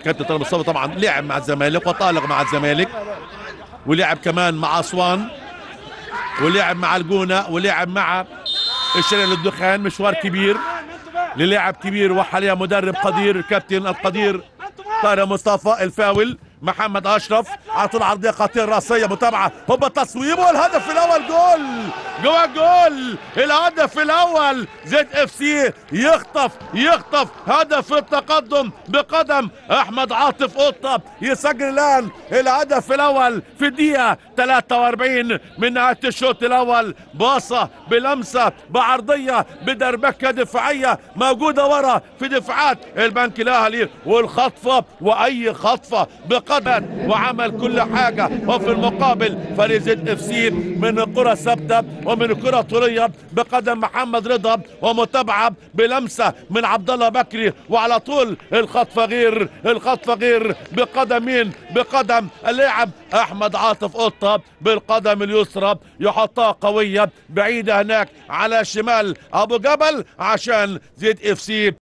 كابتن طارق مصطفى طبعا لعب مع الزمالك وطالق مع الزمالك ولعب كمان مع اسوان ولعب مع الجونه ولعب مع الشرير للدخان مشوار كبير للاعب كبير وحاليا مدرب قدير كابتن القدير طارق مصطفى الفاول محمد اشرف على طول عرضيه خطيره راسيه متابعه هوبا تصويب والهدف الاول جول جوا الجول الهدف الاول زد اف سي يخطف يخطف هدف التقدم بقدم احمد عاطف قطه يسجل الان الهدف الاول في الدقيقه 43 من نهايه الشوط الاول باصه بلمسه بعرضيه بدربكه دفاعيه موجوده ورا في دفاعات البنك الاهلي والخطفه واي خطفه بقدم وعمل كل حاجه وفي المقابل فريق زد اف سي من الكره الثابته ومن الكره الطوليه بقدم محمد رضا ومتابعه بلمسه من عبد الله بكري وعلى طول الخطفه غير الخطفه غير بقدم مين بقدم اللاعب احمد عاطف قطه بالقدم اليسرى يحطها قويه بعيده هناك على شمال ابو جبل عشان زد اف سي